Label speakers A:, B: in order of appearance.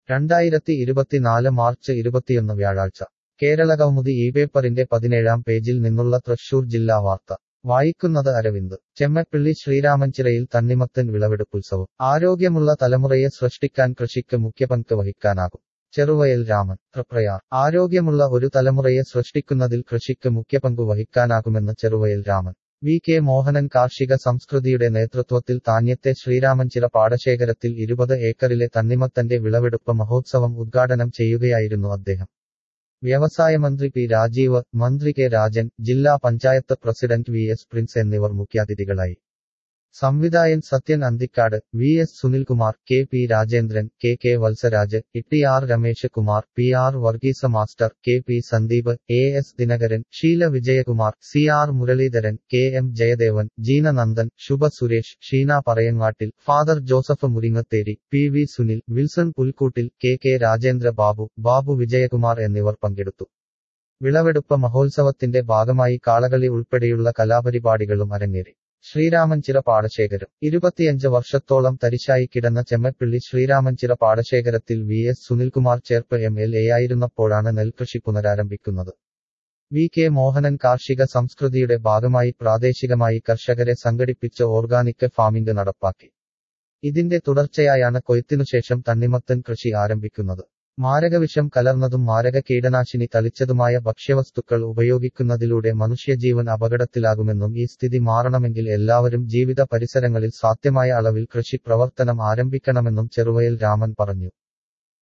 A: രണ്ടായിരത്തി ഇരുപത്തിനാല് മാർച്ച് ഇരുപത്തിയൊന്ന് വ്യാഴാഴ്ച കേരളകൗമുദി ഈ പേപ്പറിന്റെ പതിനേഴാം പേജിൽ നിന്നുള്ള തൃശൂർ ജില്ലാ വാർത്ത വായിക്കുന്നത് അരവിന്ദ് ചെമ്മപ്പിള്ളി ശ്രീരാമൻചിറയിൽ തണ്ണിമത്തൻ വിളവെടുപ്പുത്സവം ആരോഗ്യമുള്ള തലമുറയെ സൃഷ്ടിക്കാൻ കൃഷിക്ക് മുഖ്യപങ്ക് വഹിക്കാനാകും ചെറുവയൽ രാമൻ തൃപ്രയാർ ആരോഗ്യമുള്ള ഒരു തലമുറയെ സൃഷ്ടിക്കുന്നതിൽ കൃഷിക്ക് മുഖ്യപങ്കു വഹിക്കാനാകുമെന്ന് ചെറുവയൽ രാമൻ വി കെ മോഹനൻ കാർഷിക സംസ്കൃതിയുടെ നേതൃത്വത്തിൽ താന്യത്തെ ശ്രീരാമൻചിറ പാടശേഖരത്തിൽ ഇരുപത് ഏക്കറിലെ തണ്ണിമത്തന്റെ വിളവെടുപ്പ് മഹോത്സവം ഉദ്ഘാടനം ചെയ്യുകയായിരുന്നു അദ്ദേഹം വ്യവസായ മന്ത്രി പി രാജീവ് മന്ത്രി കെ രാജൻ ജില്ലാ panchayat president V S Prince എന്നിവർ മുഖ്യാതിഥികളായി സംവിധായകൻ Sathyan Anthikad V S Sunilkumar K P Rajendran K K Valsaraj Itty R Ramesh Kumar P R Varghese master K P Sandeep A S Dinakaran Sheela Vijayakumar C R Muraleedharan K M Jayadevan Jeena Nandan Shubha Suresh Sheena Parayangattil father Joseph Muringathery P V Sunil Wilson Pulkoottil K K Rajendra Babu Babu Vijayakumar എന്നിവർ പങ്കെടുത്തു വിളവെടുപ്പ് മഹോത്സവത്തിന്റെ ഭാഗമായി കാളകളി ഉൾപ്പെടെയുള്ള കലാപരിപാടികളും അരങ്ങേറി ശ്രീരാമൻചിറ പാടശേഖരം ഇരുപത്തിയഞ്ച് വർഷത്തോളം തരിശായി കിടന്ന ചെമ്മപ്പിള്ളി ശ്രീരാമൻചിറ പാടശേഖരത്തിൽ V S Sunilkumar Cherpu M L A ആയിരുന്നപ്പോഴാണ് നെൽകൃഷി പുനരാരംഭിക്കുന്നത് വി കെ മോഹനൻ കാർഷിക സംസ്കൃതിയുടെ ഭാഗമായി പ്രാദേശികമായി കർഷകരെ സംഘടിപ്പിച്ച് ഓർഗാനിക് ഫാമിംഗ് നടപ്പാക്കി ഇതിന്റെ തുടർച്ചയായാണ് കൊയ്ത്തിനുശേഷം തണ്ണിമത്തൻ കൃഷി ആരംഭിക്കുന്നത് മാരകവിഷം കലർന്നതും മാരക കീടനാശിനി തളിച്ചതുമായ ഭക്ഷ്യവസ്തുക്കൾ ഉപയോഗിക്കുന്നതിലൂടെ മനുഷ്യജീവൻ അപകടത്തിലാകുമെന്നും ഈ സ്ഥിതി മാറണമെങ്കിൽ എല്ലാവരും ജീവിത പരിസരങ്ങളിൽ സാധ്യമായ അളവിൽ കൃഷി പ്രവർത്തനം ആരംഭിക്കണമെന്നും ചെറുവയൽ രാമൻ പറഞ്ഞു